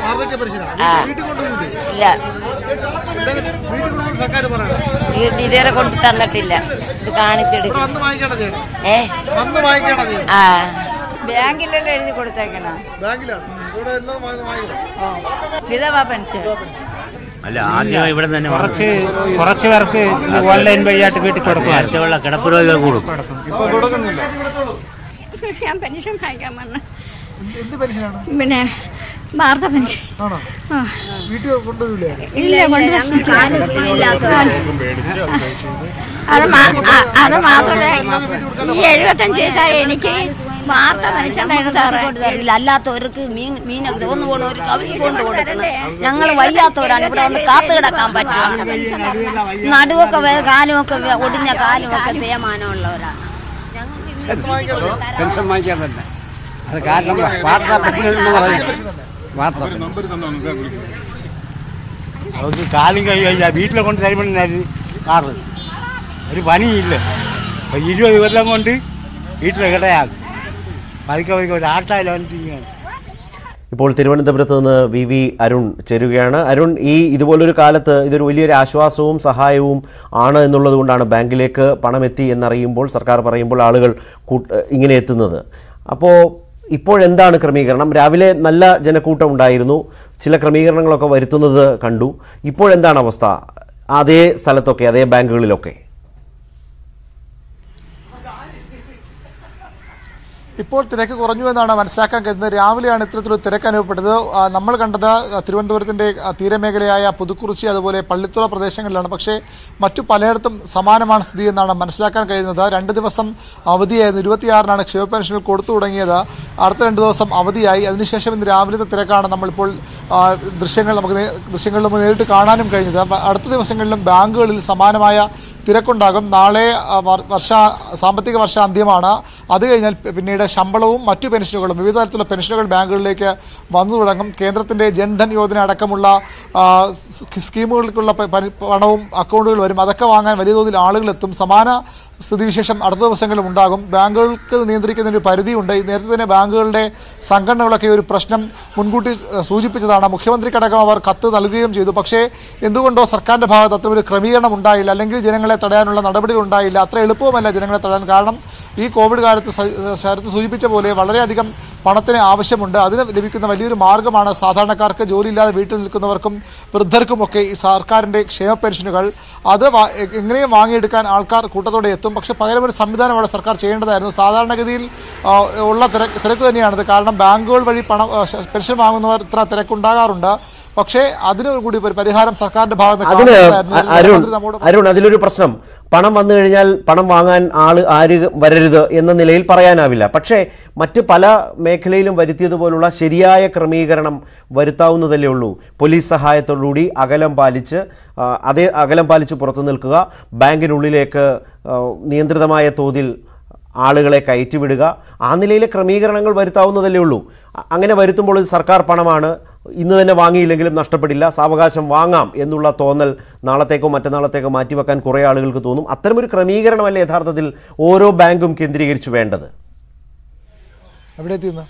വാർദ്ധക്യ പെൻഷനാ ആ. വീട്ടിൽ കൊണ്ടുവന്നില്ലേ ഇല്ല എന്തെങ്കിലും വീട്ടിൽ കൊണ്ടുവന്ന് സർക്കാർ പറയണം വീട്ടിൽ ഇതുവരെ കൊണ്ട് തന്നിട്ടില്ല ഇത് ഇവിടെ കാണിച്ചെടുക്കും വന്ന് വാങ്ങിക്കണം ചെയ്യണം ഏ വന്ന് വാങ്ങിക്കണം ചെയ്യണം ആ ബാങ്കിലെല്ലാം എഴുതി കൊടുത്തേക്കണം ബാങ്കിലാണ് ഇവിടെ എല്ലാം വന്ന് വാങ്ങിക്കണം വിധവാ പെൻഷൻ അല്ല ആദ്യം ഇവിടെ തന്നെ കുറച്ച് കുറച്ച് പേർക്ക് ഇത് ഓൺലൈൻ വഴിയായിട്ട് വീട്ടിൽ കൊടുക്കുക നേരത്തെയുള്ള കിടപ്പ് രോഗികൾ കൂടും ഇപ്പൊ കൊടുക്കുന്നില്ല ഞാൻ പെൻഷൻ വാങ്ങിക്കാൻ വന്ന എന്ത് പെൻഷനാണ് പിന്നെ വാർത്ത പെൻഷൻ ആണോ വീട്ടിൽ കൊണ്ടുവന്നില്ലേ ഇല്ല കൊണ്ട് അത് മാ- ആ- അത് മാത്രമേ ഈ എഴുപത്തഞ്ച് വയസ്സായ എനിക്ക് വാർത്ത പെൻഷൻ ഉണ്ടായിരുന്നു സാറേ തരില്ല അല്ലാത്തവർക്ക് മീൻ മീനൊക്കെ ഒന്ന് കൊണ്ടുവരും അവർക്ക് കൊണ്ട് കൊടുക്കണം ഞങ്ങൾ വയ്യാത്തവരാണ് ഇവിടെ വന്ന് കാത്തു കിടക്കാൻ പറ്റും നടുവൊക്കെ വേ- കാലുമൊക്കെ വേ- ഒടിഞ്ഞ കാലുമൊക്കെ തേമാനമുള്ളവരാണ് പെൻഷൻ വാങ്ങിക്കാൻ തന്നെ അത് കാരണം വാർത്താ പെൻഷൻ എന്ന് പറയും വാർത്ത അവർക്ക് കാലും കൈ കഴിഞ്ഞ വീട്ടിലെ കൊണ്ട് തരുമ്പോഴായിരുന്നു കാറ് ഒരു പണിയില്ല അപ്പൊ ഇരുപത് കൊല്ലം കൊണ്ട് വീട്ടിലെ കിടയാകും പതുക്കെ പതുക്കെ ഒരു ആട്ടായാലും അവൻ ഇപ്പോൾ തിരുവനന്തപുരത്ത് നിന്ന് വി വി അരുൺ ചേരുകയാണ് അരുൺ ഈ ഇതുപോലൊരു കാലത്ത് ഇതൊരു വലിയൊരു ആശ്വാസവും സഹായവും ആണ് എന്നുള്ളത് കൊണ്ടാണ് ബാങ്കിലേക്ക് പണമെത്തി എന്നറിയുമ്പോൾ സർക്കാർ പറയുമ്പോൾ ആളുകൾ കൂട്ട് ഇങ്ങനെ എത്തുന്നത് അപ്പോൾ ഇപ്പോഴെന്താണ് ക്രമീകരണം രാവിലെ നല്ല ജനക്കൂട്ടം ഉണ്ടായിരുന്നു ചില ക്രമീകരണങ്ങളൊക്കെ വരുത്തുന്നത് കണ്ടു ഇപ്പോഴെന്താണ് അവസ്ഥ അതേ സ്ഥലത്തൊക്കെ അതേ ബാങ്കുകളിലൊക്കെ ഇപ്പോൾ തിരക്ക് കുറഞ്ഞു എന്നാണ് മനസ്സിലാക്കാൻ കഴിയുന്നത് രാവിലെയാണ് ഇത്തരത്തിലൊരു തിരക്ക് അനുഭവപ്പെട്ടത് ആ, നമ്മൾ കണ്ടത് തിരുവനന്തപുരത്തിന്റെ ആ, തീരമേഖലയായ പുതുക്കുറിച്ചി അതുപോലെ പള്ളിത്തുറ പ്രദേശങ്ങളിലാണ് പക്ഷേ മറ്റു പലയിടത്തും സമാനമാണ് സ്ഥിതി എന്നാണ് മനസ്സിലാക്കാൻ കഴിയുന്നത് രണ്ട് ദിവസം അവധിയായിരുന്നു ഇരുപത്തിയാറിനാണ് ക്ഷേമ പെൻഷനുകൾ കൊടുത്തു തുടങ്ങിയത് അടുത്ത രണ്ട് ദിവസം അവധിയായി അതിനുശേഷം ഇന്ന് രാവിലത്തെ തിരക്കാണ് നമ്മളിപ്പോൾ ആ, ദൃശ്യങ്ങൾ നമുക്ക് നേ- ദൃശ്യങ്ങളിൽ നമുക്ക് നേരിട്ട് കാണാനും കഴിഞ്ഞത് അപ്പൊ അടുത്ത ദിവസങ്ങളിലും ബാങ്കുകളിൽ സമാനമായ തിരക്കുണ്ടാകും നാളെ ആ, വർ- വർഷ സാമ്പത്തിക വർഷാന്ത്യമാണ് അത് കഴിഞ്ഞാൽ പി- പിന്നീട് ശമ്പളവും മറ്റു പെൻഷനുകളും വിവിധ തരത്തിലുള്ള പെൻഷനുകൾ ബാങ്കുകളിലേക്ക് വന്നു തുടങ്ങും കേന്ദ്രത്തിന്റെ ജൻധൻ യോജന അടക്കമുള്ള ആ, സ് സ്കീമുകൾക്കുള്ള പ- പ- പണവും അക്കൗണ്ടുകൾ വരും അതൊക്കെ വാങ്ങാൻ വലിയ തോതിൽ ആളുകളെത്തും സമാന സ്ഥിതിവിശേഷം അടുത്ത ദിവസങ്ങളിലും ഉണ്ടാകും ബാങ്കുകൾക്ക് നിയന്ത്രിക്കുന്നതിന് ഒരു പരിധിയുണ്ട് ഈ നേരത്തെ തന്നെ ബാങ്കുകളുടെ സംഘടനകളൊക്കെ ഈ ഒരു പ്രശ്നം മുൻകൂട്ടി ഏഹ്, സൂചിപ്പിച്ചതാണ് മുഖ്യമന്ത്രിക്കടക്കം അവർ കത്ത് നൽകുകയും ചെയ്തു പക്ഷേ എന്തുകൊണ്ടോ സർക്കാരിന്റെ ഭാഗത്ത് അത്തരമൊരു ക്രമീകരണം ഉണ്ടായില്ല അല്ലെങ്കിൽ ജനങ്ങളെ തടയാനുള്ള നടപടികൾ ഉണ്ടായില്ല അത്ര എളുപ്പവുമല്ല ജനങ്ങളെ തടയാൻ കാരണം ഈ കോവിഡ് കാലത്ത് സ- ശരത്ത് സൂചിപ്പിച്ച പോലെ വളരെയധികം പണത്തിന് ആവശ്യമുണ്ട് അതിന് ലഭിക്കുന്ന വലിയൊരു മാർഗ്ഗമാണ് സാധാരണക്കാർക്ക് ജോലിയില്ലാതെ വീട്ടിൽ നിൽക്കുന്നവർക്കും വൃദ്ധർക്കുമൊക്കെ ഈ സർക്കാരിൻ്റെ ക്ഷേമ പെൻഷനുകൾ അത് വാ- എ- എങ്ങനെയും വാങ്ങിയെടുക്കാൻ ആൾക്കാർ കൂട്ടത്തോടെ എത്തും പക്ഷേ പകരം ഒരു സംവിധാനം അവിടെ സർക്കാർ ചെയ്യേണ്ടതായിരുന്നു സാധാരണഗതിയിൽ ആ, ഉള്ള തിരക്ക് തിരക്ക് തന്നെയാണിത് കാരണം ബാങ്കുകൾ വഴി പണം ആ, ശ- പെൻഷൻ വാങ്ങുന്നവർ ഇത്ര തിരക്കുണ്ടാകാറുണ്ട് പക്ഷേ അതിന് കൂടി ഒരു പരിഹാരം സർക്കാരിന്റെ ഭാഗത്ത് നിന്ന് അതിന് കാണേണ്ടതായിരുന്നു. അ- അരുൺ ധനമന്ത്രി നമ്മോട് അരുൺ അതിലൊരു പ്രശ്നം പണം വന്നു കഴിഞ്ഞാൽ പണം വാങ്ങാൻ ആള് ആര് വരരുത് എന്ന നിലയിൽ പറയാനാവില്ല പക്ഷേ മറ്റ് പല മേഖലയിലും വരുത്തിയതുപോലുള്ള ശരിയായ ക്രമീകരണം വരുത്താവുന്നതല്ലേ ഉള്ളൂ പോലീസ് സഹായത്തോടുകൂടി അകലം പാലിച്ച് ആ, അതേ അകലം പാലിച്ച് പുറത്തു നിൽക്കുക ബാങ്കിനുള്ളിലേക്ക് ആ, നിയന്ത്രിതമായ തോതിൽ ആളുകളെ കയറ്റിവിടുക ആ നിലയിലെ ക്രമീകരണങ്ങൾ വരുത്താവുന്നതല്ലേ ഉള്ളൂ അ- അങ്ങനെ വരുത്തുമ്പോൾ ഇത് സർക്കാർ പണമാണ് ഇന്ന് തന്നെ വാങ്ങിയില്ലെങ്കിലും നഷ്ടപ്പെടില്ല സാവകാശം വാങ്ങാം എന്നുള്ള തോന്നൽ നാളത്തേക്കോ മറ്റന്നാളത്തേക്കോ മാറ്റിവെക്കാൻ കുറേ ആളുകൾക്ക് തോന്നും അത്തരമൊരു ക്രമീകരണമല്ലേ യഥാർത്ഥത്തിൽ ഓരോ ബാങ്കും കേന്ദ്രീകരിച്ചു വേണ്ടത് എവിടെ എത്തിയെന്ന്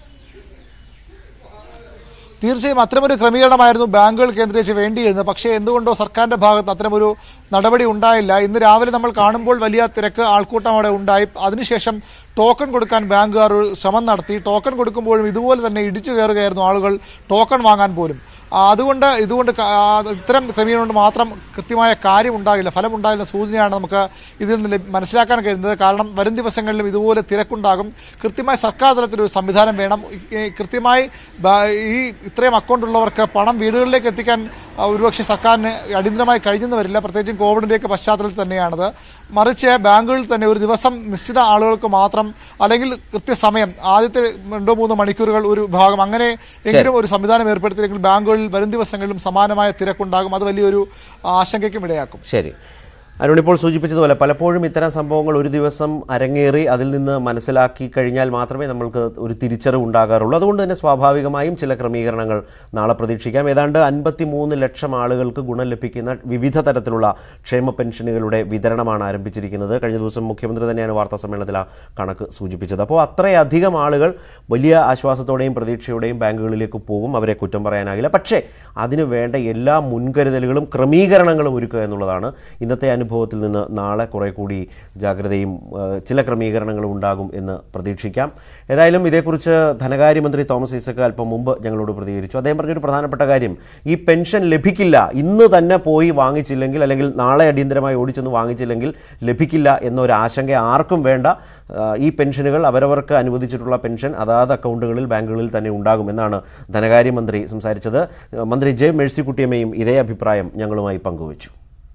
തീർച്ചയായും അത്തരമൊരു ക്രമീകരണമായിരുന്നു ബാങ്കുകൾ കേന്ദ്രീകരിച്ച് വേണ്ടിയിരുന്നത് പക്ഷേ എന്തുകൊണ്ടോ സർക്കാരിന്റെ ഭാഗത്ത് അത്തരമൊരു നടപടി ഉണ്ടായില്ല ഇന്ന് രാവിലെ നമ്മൾ കാണുമ്പോൾ വലിയ തിരക്ക് ആൾക്കൂട്ടം അവിടെ ഉണ്ടായി അതിനുശേഷം ടോക്കൺ കൊടുക്കാൻ ബാങ്കുകാർ ഒരു ശ്രമം നടത്തി ടോക്കൺ കൊടുക്കുമ്പോഴും ഇതുപോലെ തന്നെ ഇടിച്ചു കയറുകയായിരുന്നു ആളുകൾ ടോക്കൺ വാങ്ങാൻ പോലും ആ, അതുകൊണ്ട് ഇതുകൊണ്ട് ക- ആ, ഇത്തരം ക്രമീകരണം കൊണ്ട് മാത്രം കൃത്യമായ കാര്യം ഉണ്ടാകില്ല ഫലം ഉണ്ടാകില്ല സൂചനയാണ് നമുക്ക് ഇതിൽ നിന്ന് ലഭി- മനസ്സിലാക്കാൻ കഴിയുന്നത് കാരണം വരും ദിവസങ്ങളിലും ഇതുപോലെ തിരക്കുണ്ടാകും കൃത്യമായി സർക്കാർ തലത്തിലൊരു സംവിധാനം വേണം ഈ കൃത്യമായി ബ- ഈ ഇത്രയും അക്കൗണ്ട് ഉള്ളവർക്ക് പണം വീടുകളിലേക്ക് എത്തിക്കാൻ ആ, ഒരുപക്ഷെ സർക്കാരിന് അടിയന്തരമായി കഴിഞ്ഞെന്ന് വരില്ല പ്രത്യേകിച്ചും കോവിഡിൻ്റെയൊക്കെ പശ്ചാത്തലത്തിൽ തന്നെയാണത് മറിച്ച് ബാങ്കുകളിൽ തന്നെ ഒരു ദിവസം നിശ്ചിത ആളുകൾക്ക് മാത്രം അല്ലെങ്കിൽ കൃത്യസമയം ആദ്യത്തെ രണ്ടോ മൂന്നോ മണിക്കൂറുകൾ ഒരു ഭാഗം അങ്ങനെ എങ്കിലും ഒരു സംവിധാനം ഏർപ്പെടുത്തിയെങ്കിൽ ബാങ്കുകളിൽ വരും ദിവസങ്ങളിലും സമാനമായ തിരക്കുണ്ടാകും അത് വലിയൊരു ആശങ്കയ്ക്കും ഇടയാക്കും ശരി അരുണിപ്പോൾ സൂചിപ്പിച്ചതുപോലെ പലപ്പോഴും ഇത്തരം സംഭവങ്ങൾ ഒരു ദിവസം അരങ്ങേറി അതിൽ നിന്ന് മനസ്സിലാക്കി കഴിഞ്ഞാൽ മാത്രമേ നമ്മൾക്ക് ഒരു തിരിച്ചറിവ് ഉണ്ടാകാറുള്ളൂ അതുകൊണ്ട് തന്നെ സ്വാഭാവികമായും ചില ക്രമീകരണങ്ങൾ നാളെ പ്രതീക്ഷിക്കാം ഏതാണ്ട് അൻപത്തി മൂന്ന് ലക്ഷം ആളുകൾക്ക് ഗുണം ലഭിക്കുന്ന വിവിധ തരത്തിലുള്ള ക്ഷേമ പെൻഷനുകളുടെ വിതരണമാണ് ആരംഭിച്ചിരിക്കുന്നത് കഴിഞ്ഞ ദിവസം മുഖ്യമന്ത്രി തന്നെയാണ് വാർത്താ സമ്മേളനത്തിൽ ആ കണക്ക് സൂചിപ്പിച്ചത് അപ്പോൾ അത്രയധികം ആളുകൾ വലിയ ആശ്വാസത്തോടെയും പ്രതീക്ഷയോടെയും ബാങ്കുകളിലേക്ക് പോകും അവരെ കുറ്റം പറയാനാകില്ല പക്ഷേ അതിനു വേണ്ട എല്ലാ മുൻകരുതലുകളും ക്രമീകരണങ്ങളും ഒരുക്കുക എന്നുള്ളതാണ് ഇന്നത്തെ അനുഭവത്തിൽ നിന്ന് നാളെ കുറെ കൂടി ജാഗ്രതയും ആ, ചില ക്രമീകരണങ്ങളും ഉണ്ടാകും എന്ന് പ്രതീക്ഷിക്കാം ഏതായാലും ഇതേക്കുറിച്ച് ധനകാര്യമന്ത്രി തോമസ് ഐസക് അല്പം മുമ്പ് ഞങ്ങളോട് പ്രതികരിച്ചു അദ്ദേഹം പറഞ്ഞൊരു പ്രധാനപ്പെട്ട കാര്യം ഈ പെൻഷൻ ലഭിക്കില്ല ഇന്ന് തന്നെ പോയി വാങ്ങിച്ചില്ലെങ്കിൽ അല്ലെങ്കിൽ നാളെ അടിയന്തരമായി ഓടിച്ചെന്ന് വാങ്ങിച്ചില്ലെങ്കിൽ ലഭിക്കില്ല എന്നൊരു ആശങ്ക ആർക്കും വേണ്ട ആ, ഈ പെൻഷനുകൾ അവരവർക്ക് അനുവദിച്ചിട്ടുള്ള പെൻഷൻ അതാത് അക്കൗണ്ടുകളിൽ ബാങ്കുകളിൽ തന്നെ ഉണ്ടാകും എന്നാണ് ധനകാര്യമന്ത്രി സംസാരിച്ചത് മന്ത്രി ജെ മേഴ്സിക്കുട്ടിയമ്മയും ഇതേ അഭിപ്രായം ഞങ്ങളുമായി പങ്കുവച്ചു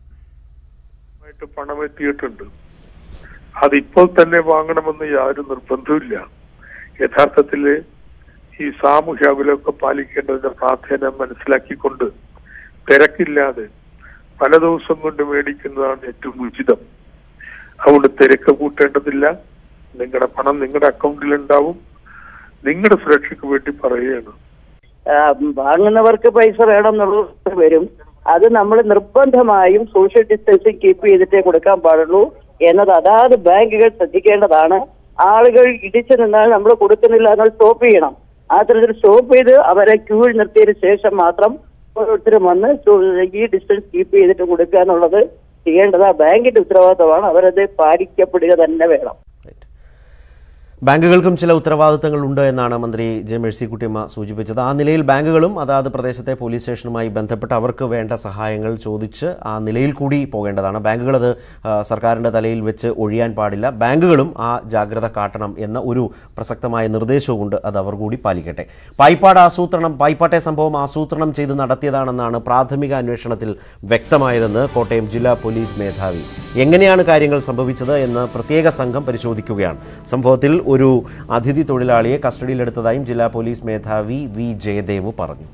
ആയിട്ട് പണം എത്തിയിട്ടുണ്ട് അതിപ്പോൾ തന്നെ വാങ്ങണമെന്ന് യാതൊരു നിർബന്ധമില്ല യഥാർത്ഥത്തില് ഈ സാമൂഹ്യ അകലമൊക്കെ പാലിക്കേണ്ടതിന്റെ പ്രാധാന്യം മനസ്സിലാക്കിക്കൊണ്ട് തിരക്കില്ലാതെ പല ദിവസം കൊണ്ട് മേടിക്കുന്നതാണ് ഏറ്റവും ഉചിതം അതുകൊണ്ട് തിരക്ക് കൂട്ടേണ്ടതില്ല നിങ്ങളുടെ പണം നിങ്ങളുടെ അക്കൗണ്ടിൽ ഉണ്ടാവും നിങ്ങളുടെ സുരക്ഷയ്ക്ക് വേണ്ടി പറയുകയാണ് ആ, വാങ്ങുന്നവർക്ക് പൈസ വേണമെന്നുള്ളത് വരും അത് നമ്മൾ നിർബന്ധമായും സോഷ്യൽ ഡിസ്റ്റൻസിങ് കീപ്പ് ചെയ്തിട്ടേ കൊടുക്കാൻ പാടുള്ളൂ എന്നത് അതാത് ബാങ്കുകൾ ശ്രദ്ധിക്കേണ്ടതാണ് ആളുകൾ ഇടിച്ചു നിന്നാൽ നമ്മൾ കൊടുക്കുന്നില്ല എന്നാൽ സ്റ്റോപ്പ് ചെയ്യണം ആ തരത്തിൽ സ്റ്റോപ്പ് ചെയ്ത് അവരെ ക്യൂവിൽ നിർത്തിയതിനു ശേഷം മാത്രം ഓരോരുത്തരും വന്ന് സോ- ഈ ഡിസ്റ്റൻസ് കീപ്പ് ചെയ്തിട്ട് കൊടുക്കുക എന്നുള്ളത് ചെയ്യേണ്ടത് ആ ബാങ്കിന്റെ ഉത്തരവാദിത്തമാണ് അവരത് പാലിക്കപ്പെടുക തന്നെ വേണം ബാങ്കുകൾക്കും ചില ഉത്തരവാദിത്തങ്ങളുണ്ട് എന്നാണ് മന്ത്രി ജെ മേഴ്സിക്കുട്ടിയമ്മ സൂചിപ്പിച്ചത് ആ നിലയിൽ ബാങ്കുകളും അതാത് പ്രദേശത്തെ പോലീസ് സ്റ്റേഷനുമായി ബന്ധപ്പെട്ട് അവർക്ക് വേണ്ട സഹായങ്ങൾ ചോദിച്ച് ആ നിലയിൽ കൂടി പോകേണ്ടതാണ് ബാങ്കുകൾ അത് ആ, സർക്കാരിൻ്റെ തലയിൽ വെച്ച് ഒഴിയാൻ പാടില്ല ബാങ്കുകളും ആ ജാഗ്രത കാട്ടണം എന്ന ഒരു പ്രസക്തമായ നിർദ്ദേശവുമുണ്ട് അത് അവർ കൂടി പാലിക്കട്ടെ പായ്പാട് ആസൂത്രണം പായ്പാട്ടെ സംഭവം ആസൂത്രണം ചെയ്ത് നടത്തിയതാണെന്നാണ് പ്രാഥമിക അന്വേഷണത്തിൽ വ്യക്തമായതെന്ന് കോട്ടയം ജില്ലാ പോലീസ് മേധാവി എങ്ങനെയാണ് കാര്യങ്ങൾ സംഭവിച്ചത് എന്ന് പ്രത്യേക സംഘം പരിശോധിക്കുകയാണ് സംഭവത്തിൽ ഒരു അതിഥി തൊഴിലാളിയെ കസ്റ്റഡിയിലെടുത്തതായും ജില്ലാ പോലീസ് മേധാവി വി ജയദേവ് പറഞ്ഞു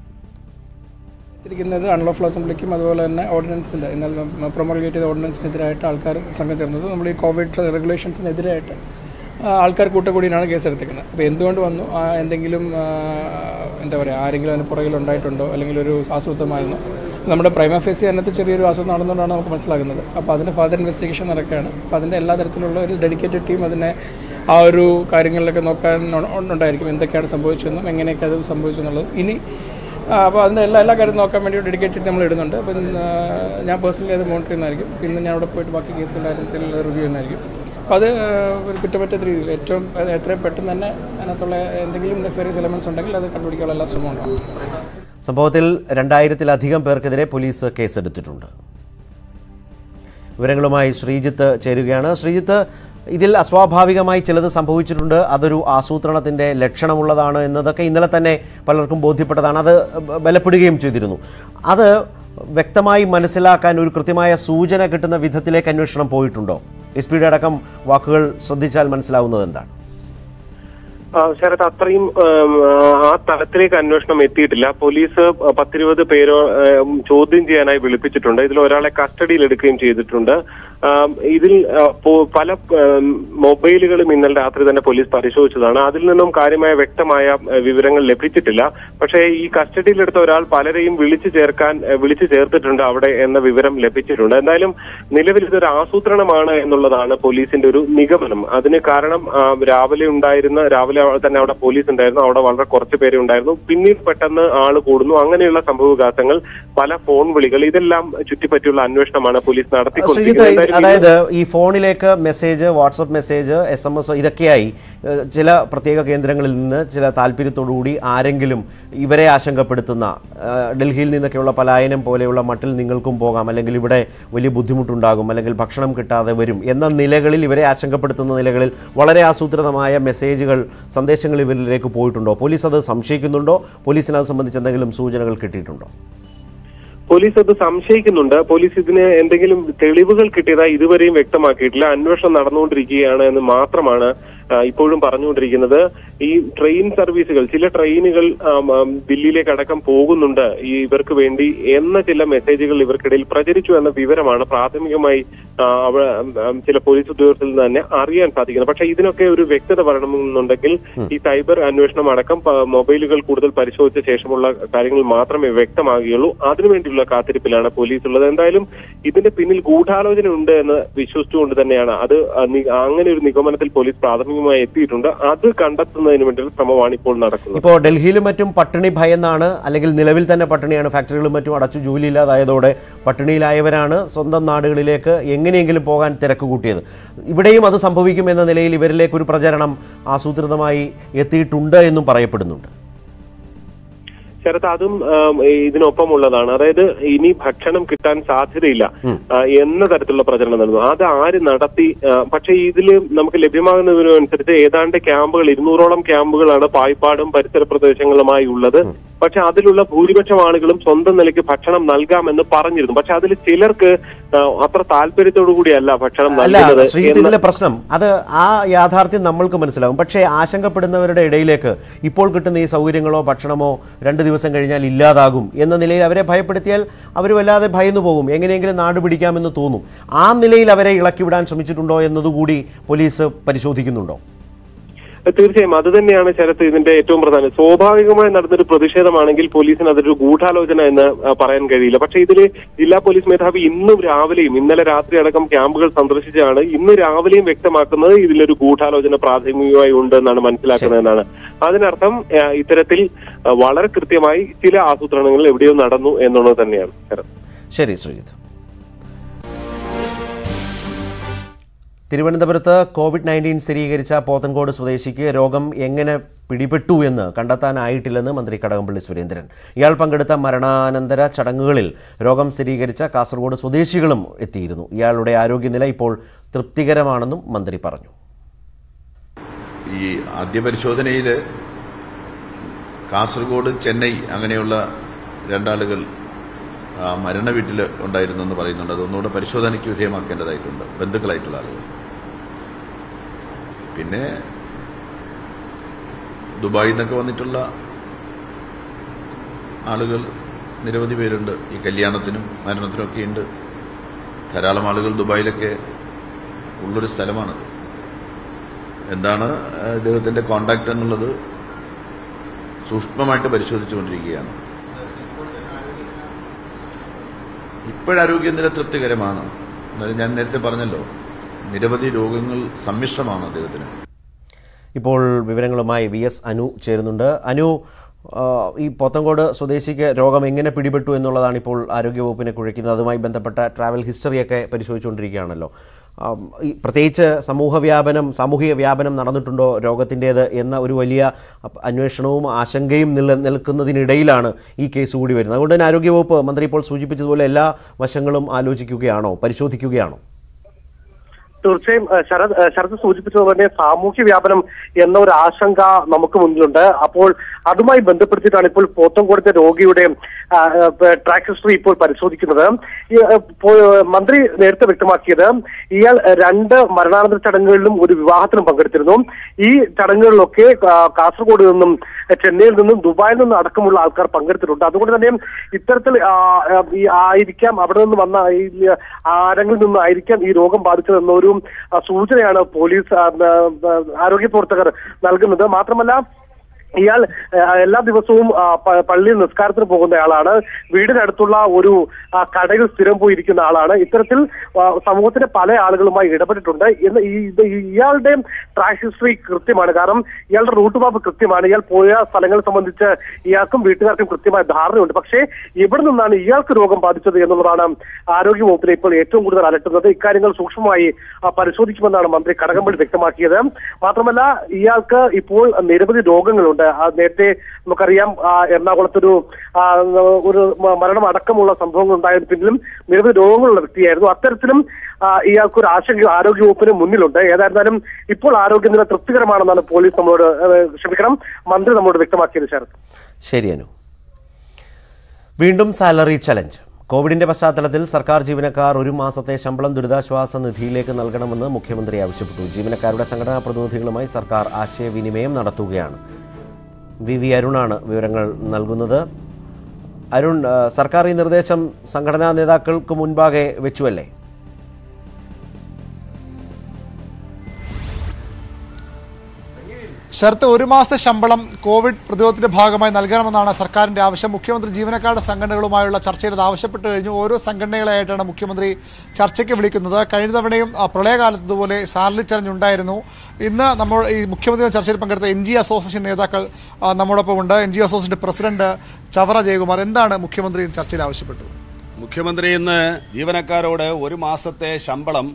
ിരിക്കുന്നത് അൺലോഫുൾ അസംബ്ലിക്കും അതുപോലെ തന്നെ ഓർഡിനൻസിൻ്റെ എന്നാൽ പ്രൊമൾഗേറ്റ് ചെയ്ത ഓർഡിനൻസിനെതിരായിട്ട് ആൾക്കാർ സംഘം ചേർന്നത് നമ്മൾ ഈ കോവിഡ് റെഗുലേഷൻസിനെതിരായിട്ട് ആ, ആൾക്കാർ കൂട്ടക്കൂടിയാണ് കേസ് എടുത്തിരിക്കുന്നത് അപ്പോൾ എന്തുകൊണ്ട് വന്നു ആ, എന്തെങ്കിലും ആ, എന്താ പറയുക ആരെങ്കിലും അതിന് പുറകിൽ ഉണ്ടായിട്ടുണ്ടോ അല്ലെങ്കിൽ ഒരു ആസൂത്രമായിരുന്നോ നമ്മുടെ പ്രൈമ ഫേസി അതിനകത്ത് ചെറിയൊരു ആസൂത്രം നടന്നുകൊണ്ടാണ് നമുക്ക് മനസ്സിലാക്കുന്നത് അപ്പോൾ അതിന് ഫർദർ ഇൻവെസ്റ്റിഗേഷൻ നടക്കുകയാണ് അപ്പോൾ അതിൻ്റെ എല്ലാ തരത്തിലുള്ള ഒരു ഡെഡിക്കേറ്റഡ് ടീം അതിനെ ആ ഒരു കാര്യങ്ങളിലൊക്കെ നോക്കാൻ ഉ- ഉണ്ടായിരിക്കും എന്തൊക്കെയാണ് സംഭവിച്ചതെന്നും എങ്ങനെയൊക്കെ അത് സംഭവിച്ചു എന്നുള്ളത് ഇനി ആ, അപ്പോൾ അതിൻ്റെ എല്ലാ എല്ലാ കാര്യവും നോക്കാൻ വേണ്ടി ഡെഡിക്കേറ്റഡ് നമ്മൾ ഇടുന്നുണ്ട് അപ്പം ആ, ഞാൻ പേഴ്സണലി അത് മോണിറ്റർ ചെയ്യുന്നതായിരിക്കും പിന്നെ ഞാൻ അവിടെ പോയിട്ട് ബാക്കി കേസിൻ്റെ കാര്യത്തിൽ റിവ്യൂ ചെയ്യുന്നതായിരിക്കും അപ്പോൾ അത് ആ, ഒരു കുറ്റമറ്റ രീതിയിൽ ഏറ്റവും അത് എത്രയും പെട്ടെന്ന് തന്നെ അതിനകത്തുള്ള എന്തെങ്കിലും നെഫേറിയസ് എലമെൻറ്റ്സ് ഉണ്ടെങ്കിൽ അത് കണ്ടുപിടിക്കാനുള്ള എല്ലാ ശ്രമവും ഉണ്ടാവും സംഭവത്തിൽ രണ്ടായിരത്തിലധികം പേർക്കെതിരെ പോലീസ് കേസെടുത്തിട്ടുണ്ട് വിവരങ്ങളുമായി ശ്രീജിത്ത് ചേരുകയാണ് ശ്രീജിത്ത് ഇതിൽ അസ്വാഭാവികമായി ചിലത് സംഭവിച്ചിട്ടുണ്ട് അതൊരു ആസൂത്രണത്തിൻ്റെ ലക്ഷണമുള്ളതാണ് എന്നതൊക്കെ ഇന്നലെ തന്നെ പലർക്കും ബോധ്യപ്പെട്ടതാണ് അത് ബലപ്പെടുകയും ചെയ്തിരുന്നു അത് വ്യക്തമായി മനസ്സിലാക്കാൻ ഒരു കൃത്യമായ സൂചന കിട്ടുന്ന വിധത്തിലേക്ക് അന്വേഷണം പോയിട്ടുണ്ടോ എസ് പിയുടെ അടക്കം വാക്കുകൾ ശ്രദ്ധിച്ചാൽ മനസ്സിലാവുന്നത് എന്താണ് ആ, ശരത് അത്രയും ഉം, ആ തലത്തിലേക്ക് അന്വേഷണം എത്തിയിട്ടില്ല പോലീസ് പത്തിരുപത് പേരോ ഉം, ചോദ്യം ചെയ്യാനായി വിളിപ്പിച്ചിട്ടുണ്ട് ഇതിൽ ഒരാളെ കസ്റ്റഡിയിൽ എടുക്കുകയും ചെയ്തിട്ടുണ്ട് ആം, ഇതിൽ ആ, പോ- പല ഉം, മൊബൈലുകളും ഇന്നലെ രാത്രി തന്നെ പോലീസ് പരിശോധിച്ചതാണ് അതിൽ നിന്നും കാര്യമായ വ്യക്തമായ ആ, വിവരങ്ങൾ ലഭിച്ചിട്ടില്ല പക്ഷേ ഈ കസ്റ്റഡിയിലെടുത്ത ഒരാൾ പലരെയും വിളിച്ചു ചേർക്കാൻ ആ, വിളിച്ചു ചേർത്തിട്ടുണ്ട് അവിടെ എന്ന വിവരം ലഭിച്ചിട്ടുണ്ട് എന്തായാലും നിലവിൽ ഇതൊരു ആസൂത്രണമാണ് എന്നുള്ളതാണ് പോലീസിന്റെ ഒരു നിഗമനം അതിന് കാരണം ആ, രാവിലെ ഉണ്ടായിരുന്ന രാവിലെ അവ- തന്നെ അവിടെ പോലീസ് ഉണ്ടായിരുന്നു അവിടെ വളരെ കുറച്ച് പേരെ ഉണ്ടായിരുന്നു പിന്നീട് പെട്ടെന്ന് ആള് കൂടുന്നു അങ്ങനെയുള്ള സംഭവവികാസങ്ങൾ പല ഫോൺ വിളികൾ ഇതെല്ലാം ചുറ്റിപ്പറ്റിയുള്ള അന്വേഷണമാണ് പോലീസ് ശ്രീജിത്ത് നടത്തിക്കൊണ്ടിരിക്കുന്നത് എന്തായാലും ഇത് അതായത് ഈ ഫോണിലേക്ക് message WhatsApp message S M S ഇതൊക്കെയായി ഏഹ്, ചില പ്രത്യേക കേന്ദ്രങ്ങളിൽ നിന്ന് ചില താല്പര്യത്തോടുകൂടി ആരെങ്കിലും ഇവരെ ആശങ്കപ്പെടുത്തുന്ന ഏഹ്, ഡൽഹിയിൽ നിന്നൊക്കെയുള്ള പലായനം പോലെയുള്ള മട്ടിൽ നിങ്ങൾക്കും പോകാം അല്ലെങ്കിൽ ഇവിടെ വലിയ ബുദ്ധിമുട്ടുണ്ടാകും അല്ലെങ്കിൽ ഭക്ഷണം കിട്ടാതെ വരും എന്ന നിലകളിൽ ഇവരെ ആശങ്കപ്പെടുത്തുന്ന നിലകളിൽ വളരെ ആസൂത്രിതമായ മെസ്സേജുകൾ സന്ദേശങ്ങൾ ഇവരിലേക്ക് പോയിട്ടുണ്ടോ പോലീസ് അത് സംശയിക്കുന്നുണ്ടോ പോലീസിന് അത് സംബന്ധിച്ച് എന്തെങ്കിലും സൂചനകൾ കിട്ടിയിട്ടുണ്ടോ പോലീസ് അത് സംശയിക്കുന്നുണ്ട് പോലീസ് ഇതിന് എന്തെങ്കിലും തെളിവുകൾ കിട്ടിയതായി ഇതുവരെയും വ്യക്തമാക്കിയിട്ടില്ല അന്വേഷണം നടന്നുകൊണ്ടിരിക്കുകയാണ് എന്ന് മാത്രമാണ് ആ, ഇപ്പോഴും പറഞ്ഞുകൊണ്ടിരിക്കുന്നത് ഈ ട്രെയിൻ സർവീസുകൾ ചില ട്രെയിനുകൾ ആം, ആം, ദില്ലിയിലേക്ക് അടക്കം പോകുന്നുണ്ട് ഈ ഇവർക്ക് വേണ്ടി എന്ന ചില മെസ്സേജുകൾ ഇവർക്കിടയിൽ പ്രചരിച്ചു എന്ന വിവരമാണ് പ്രാഥമികമായി ആ, അവ ആം, ചില പോലീസ് ഉദ്യോഗസ്ഥരിൽ നിന്ന് തന്നെ അറിയാൻ സാധിക്കുന്നത് പക്ഷേ ഇതിനൊക്കെ ഒരു വ്യക്തത വരണമെന്നുണ്ടെങ്കിൽ ഈ സൈബർ അന്വേഷണം അടക്കം പ- മൊബൈലുകൾ കൂടുതൽ പരിശോധിച്ച ശേഷമുള്ള കാര്യങ്ങൾ മാത്രമേ വ്യക്തമാകുകയുള്ളൂ അതിനുവേണ്ടിയുള്ള കാത്തിരിപ്പിലാണ് പോലീസ് ഉള്ളത് എന്തായാലും ഇതിന്റെ പിന്നിൽ ഗൂഢാലോചന ഉണ്ട് എന്ന് വിശ്വസിച്ചുകൊണ്ട് തന്നെയാണ് അത് ആ, നി- അങ്ങനെ ഒരു നിഗമനത്തിൽ പോലീസ് പ്രാഥമികമായി എത്തിയിട്ടുണ്ട് അത് കണ്ടെത്തുന്നതിന് വേണ്ടിയുള്ള ശ്രമമാണ് ഇപ്പോൾ നടക്കുന്നത് ഇപ്പോൾ ഡൽഹിയിലും മറ്റും പട്ടിണി ഭയന്നാണ് അല്ലെങ്കിൽ നിലവിൽ തന്നെ പട്ടിണിയാണ് ഫാക്ടറികളും മറ്റും അടച്ചു ജോലിയില്ലാതായതോടെ പട്ടിണിയിലായവരാണ് സ്വന്തം നാടുകളിലേക്ക് എങ്ങനെയെങ്കിലും പോകാൻ തിരക്ക് കൂട്ടിയത് ഇവിടെയും അത് സംഭവിക്കും എന്ന നിലയിൽ ഇവരിലേക്ക് ഒരു പ്രചരണം ആസൂത്രിതമായി എത്തിയിട്ടുണ്ട് എന്നും പറയപ്പെടുന്നുണ്ട് ശരത്ത് അതും ആം, ഇതിനൊപ്പമുള്ളതാണ് അതായത് ഇനി ഭക്ഷണം കിട്ടാൻ സാധ്യതയില്ല ആ, എന്ന തരത്തിലുള്ള പ്രചരണം നടന്നു അത് ആര് നടത്തി ആ, പക്ഷേ ഇതിൽ നമുക്ക് ലഭ്യമാകുന്നതിനനുസരിച്ച് ഏതാണ്ട് ക്യാമ്പുകൾ ഇരുന്നൂറോളം ക്യാമ്പുകളാണ് പായ്പാടും പരിസര പ്രദേശങ്ങളുമായി ഉള്ളത് പക്ഷെ അതിലുള്ള ഭൂരിപക്ഷം ആളുകളും സ്വന്തം നിലയ്ക്ക് ഭക്ഷണം നൽകാമെന്ന് പറഞ്ഞിരുന്നു പക്ഷെ അതിൽ ചിലർക്ക് ആ, അത്ര താല്പര്യത്തോടു കൂടിയല്ല ഭക്ഷണം അല്ല നൽകുന്നത് ശ്രീജിത്ത് എന്ന് ഇതിലെ പ്രശ്നം അത് ആ യാഥാർത്ഥ്യം നമ്മൾക്ക് മനസ്സിലാകും പക്ഷേ ആശങ്കപ്പെടുന്നവരുടെ ഇടയിലേക്ക് ഇപ്പോൾ കിട്ടുന്ന ഈ സൗകര്യങ്ങളോ ഭക്ഷണമോ രണ്ട് ദിവസം കഴിഞ്ഞാൽ ഇല്ലാതാകും എന്ന നിലയിൽ അവരെ ഭയപ്പെടുത്തിയാൽ അവർ വല്ലാതെ ഭയന്നു പോകും എങ്ങനെയെങ്കിലും നാട് പിടിക്കാമെന്ന് തോന്നും ആ നിലയിൽ അവരെ ഇളക്കിവിടാൻ ശ്രമിച്ചിട്ടുണ്ടോ എന്നതുകൂടി പോലീസ് പരിശോധിക്കുന്നുണ്ടോ തീർച്ചയായും അത് തന്നെയാണ് ശരത്ത് ഇതിന്റെ ഏറ്റവും പ്രധാനം സ്വാഭാവികമായി നടന്നൊരു പ്രതിഷേധമാണെങ്കിൽ പോലീസിന് അതൊരു ഗൂഢാലോചന എന്ന് ആ, പറയാൻ കഴിയില്ല പക്ഷേ ഇതിൽ ജില്ലാ പോലീസ് മേധാവി ഇന്നും രാവിലെയും ഇന്നലെ രാത്രി അടക്കം ക്യാമ്പുകൾ സന്ദർശിച്ചാണ് ഇന്ന് രാവിലെയും വ്യക്തമാക്കുന്നത് ഇതിലൊരു ഗൂഢാലോചന പ്രാഥമികമായി ഉണ്ട് എന്നാണ് മനസ്സിലാക്കുന്നതെന്നാണ് അതിനർത്ഥം ആ, ഇത്തരത്തിൽ ആ, വളരെ കൃത്യമായി ചില ആസൂത്രണങ്ങൾ എവിടെയോ നടന്നു എന്നുള്ളത് തന്നെയാണ് ശരത്ത് ശരി ശ്രീജിത്ത് തിരുവനന്തപുരത്ത് കോവിഡ് നയൻറ്റീൻ സ്ഥിരീകരിച്ച പോത്തൻകോട് സ്വദേശിക്ക് രോഗം എങ്ങനെ പിടിപെട്ടു എന്ന് കണ്ടെത്താനായിട്ടില്ലെന്ന് മന്ത്രി കടകംപള്ളി സുരേന്ദ്രൻ ഇയാൾ പങ്കെടുത്ത മരണാനന്തര ചടങ്ങുകളിൽ രോഗം സ്ഥിരീകരിച്ച കാസർഗോഡ് സ്വദേശികളും എത്തിയിരുന്നു ഇയാളുടെ ആരോഗ്യനില ഇപ്പോൾ തൃപ്തികരമാണെന്നും മന്ത്രി പറഞ്ഞു ഈ ആദ്യ പരിശോധനയിൽ കാസർഗോഡ് ചെന്നൈ അങ്ങനെയുള്ള രണ്ടാളുകൾ ആ, മരണ വീട്ടിൽ ഉണ്ടായിരുന്നു എന്ന് പറയുന്നുണ്ട് അതൊന്നുകൂടെ പരിശോധനയ്ക്ക് വിധേയമാക്കേണ്ടതായിട്ടുണ്ട് ബന്ധുക്കളായിട്ടുള്ള ആളുകൾ പിന്നെ ദുബായിൽ നിന്നൊക്കെ വന്നിട്ടുള്ള ആളുകൾ നിരവധി പേരുണ്ട് ഈ കല്യാണത്തിനും മരണത്തിനും ഒക്കെ ഉണ്ട് ധാരാളം ആളുകൾ ദുബായിലൊക്കെ ഉള്ളൊരു സ്ഥലമാണത് എന്താണ് ആ, ഇദ്ദേഹത്തിന്റെ കോണ്ടാക്ട് എന്നുള്ളത് സൂക്ഷ്മമായിട്ട് പരിശോധിച്ചുകൊണ്ടിരിക്കുകയാണ് ഇപ്പോഴാരോഗ്യനില തൃപ്തികരമാണ് എന്നാലും ഞാൻ നേരത്തെ പറഞ്ഞല്ലോ നിരവധി രോഗങ്ങൾ സമ്മിശ്രമാണ് അദ്ദേഹത്തിന് ഇപ്പോൾ വിവരങ്ങളുമായി വി എസ് അനു ചേരുന്നുണ്ട് അനു ആ, ഈ പോത്തങ്കോട് സ്വദേശിക്ക് രോഗം എങ്ങനെ പിടിപെട്ടു എന്നുള്ളതാണ് ഇപ്പോൾ ആരോഗ്യവകുപ്പിനെ കുഴയ്ക്കുന്നത് അതുമായി ബന്ധപ്പെട്ട ട്രാവൽ ഹിസ്റ്ററിയൊക്കെ പരിശോധിച്ചുകൊണ്ടിരിക്കുകയാണല്ലോ ആം, ഈ പ്രത്യേകിച്ച് സമൂഹ വ്യാപനം സാമൂഹിക വ്യാപനം നടന്നിട്ടുണ്ടോ രോഗത്തിൻ്റേത് എന്ന ഒരു വലിയ അപ്- അന്വേഷണവും ആശങ്കയും നില നിൽക്കുന്നതിനിടയിലാണ് ഈ കേസ് കൂടി വരുന്നത് അതുകൊണ്ട് തന്നെ ആരോഗ്യവകുപ്പ് മന്ത്രി ഇപ്പോൾ സൂചിപ്പിച്ചതുപോലെ എല്ലാ വശങ്ങളും ആലോചിക്കുകയാണോ പരിശോധിക്കുകയാണോ തീർച്ചയായും ഏഹ്, ശരത് ഏഹ്, ശരത് സൂചിപ്പിച്ചത് തന്നെ സാമൂഹ്യ വ്യാപനം എന്ന ഒരു ആശങ്ക നമുക്ക് മുന്നിലുണ്ട് അപ്പോൾ അതുമായി ബന്ധപ്പെടുത്തിയിട്ടാണ് ഇപ്പോൾ പോത്തൻകോടത്തെ രോഗിയുടെ ആ, ഏഹ്, ട്രാക്ക് ഹിസ്റ്ററി ഇപ്പോൾ പരിശോധിക്കുന്നത് ഈ, ഏഹ്, പോ- മന്ത്രി നേരത്തെ വ്യക്തമാക്കിയത് ഇയാൾ രണ്ട് മരണാനന്തര ചടങ്ങുകളിലും ഒരു വിവാഹത്തിലും പങ്കെടുത്തിരുന്നു ഈ ചടങ്ങുകളിലൊക്കെ ആ, കാസർഗോഡ് നിന്നും ചെന്നൈയിൽ നിന്നും ദുബായിൽ നിന്നും അടക്കമുള്ള ആൾക്കാർ പങ്കെടുത്തിട്ടുണ്ട് അതുകൊണ്ട് തന്നെ ഇത്തരത്തിൽ ആ, ആ, ഈ ആയിരിക്കാം അവിടെ നിന്ന് വന്ന ഈ ആരെങ്കിലും നിന്നും ആയിരിക്കാം ഈ രോഗം ബാധിച്ചത് എന്നൊരു ആ, സൂചനയാണ് പോലീസ് ആ, ആ, ആരോഗ്യ പ്രവർത്തകർ നൽകുന്നത് മാത്രമല്ല ഇയാൾ ആ, എല്ലാ ദിവസവും ആ, പ- പള്ളിയിൽ നിസ്കാരത്തിന് പോകുന്നയാളാണ് വീടിനടുത്തുള്ള ഒരു ആ, കടയിൽ സ്ഥിരം പോയിരിക്കുന്ന ആളാണ് ഇത്തരത്തിൽ ആ, സമൂഹത്തിലെ പല ആളുകളുമായി ഇടപെട്ടിട്ടുണ്ട് എന്ന് ഈ ഇത് ഇയാളുടെ ട്രാക്ക് ഹിസ്റ്ററി കൃത്യമാണ് കാരണം ഇയാളുടെ റൂട്ട് മാപ്പ് കൃത്യമാണ് ഇയാൾ പോയ സ്ഥലങ്ങളെ സംബന്ധിച്ച് ഇയാൾക്കും വീട്ടുകാർക്കും കൃത്യമായ ധാരണയുണ്ട് പക്ഷേ എവിടെ നിന്നാണ് ഇയാൾക്ക് രോഗം ബാധിച്ചത് എന്നുള്ളതാണ് ആരോഗ്യ വകുപ്പിനെ ഇപ്പോൾ ഏറ്റവും കൂടുതൽ അലട്ടുന്നത് ഇക്കാര്യങ്ങൾ സൂക്ഷ്മമായി ആ, പരിശോധിക്കുമെന്നാണ് മന്ത്രി കടകംപള്ളി വ്യക്തമാക്കിയത് മാത്രമല്ല ഇയാൾക്ക് ഇപ്പോൾ നിരവധി രോഗങ്ങളുണ്ട് ആ, നേരത്തെ നമുക്കറിയാം ആ, എറണാകുളത്തൊരു ആ, ഒരു മ- മരണം അടക്കമുള്ള സംഭവങ്ങൾ ഉണ്ടായതിന് പിന്നിലും നിരവധി രോഗങ്ങളുള്ള വ്യക്തിയായിരുന്നു അത്തരത്തിലും ആ, ഇയാൾക്ക് ഒരു ആശങ്ക ആരോഗ്യ വകുപ്പിന് മുന്നിലുണ്ട് ഏതായിരുന്നാലും ഇപ്പോൾ ആരോഗ്യനില തൃപ്തികരമാണെന്നാണ് പോലീസ് നമ്മളോട് ഏഹ്, ക്ഷമിക്കണം മന്ത്രി നമ്മളോട് വ്യക്തമാക്കിയത് ശരത് ശരി അനു വീണ്ടും സാലറി ചലഞ്ച് കോവിഡിന്റെ പശ്ചാത്തലത്തിൽ സർക്കാർ ജീവനക്കാർ ഒരു മാസത്തെ ശമ്പളം ദുരിതാശ്വാസ നിധിയിലേക്ക് നൽകണമെന്ന് മുഖ്യമന്ത്രി ആവശ്യപ്പെട്ടു ജീവനക്കാരുടെ സംഘടനാ പ്രതിനിധികളുമായി സർക്കാർ ആശയവിനിമയം നടത്തുകയാണ് വി വി അരുണാണ് വിവരങ്ങൾ നൽകുന്നത് അരുൺ ആ, സർക്കാർ ഈ നിർദ്ദേശം സംഘടനാ നേതാക്കൾക്ക് മുൻപാകെ വെച്ചുവല്ലേ ശരത്ത് ഒരു മാസത്തെ ശമ്പളം കോവിഡ് പ്രതിരോധത്തിന്റെ ഭാഗമായി നൽകണമെന്നാണ് സർക്കാരിന്റെ ആവശ്യം മുഖ്യമന്ത്രി ജീവനക്കാരുടെ സംഘടനകളുമായുള്ള ചർച്ചയിൽ അത് ആവശ്യപ്പെട്ട് കഴിഞ്ഞു ഓരോ സംഘടനകളായിട്ടാണ് മുഖ്യമന്ത്രി ചർച്ചയ്ക്ക് വിളിക്കുന്നത് കഴിഞ്ഞ തവണയും ആ, പ്രളയകാലത്ത് ഇതുപോലെ സാലറി ചലഞ്ച് ഉണ്ടായിരുന്നു ഇന്ന് നമ്മൾ ഈ മുഖ്യമന്ത്രി ചർച്ചയിൽ പങ്കെടുത്ത എൻ ജി അസോസിയേഷൻ നേതാക്കൾ ആ, നമ്മോടൊപ്പം ഉണ്ട് എൻ ജി അസോസിയേഷന്റെ പ്രസിഡന്റ് ചവറ ജയകുമാർ എന്താണ് മുഖ്യമന്ത്രി ചർച്ചയിൽ ആവശ്യപ്പെട്ടത് മുഖ്യമന്ത്രി ഇന്ന് ജീവനക്കാരോട് ഒരു മാസത്തെ ശമ്പളം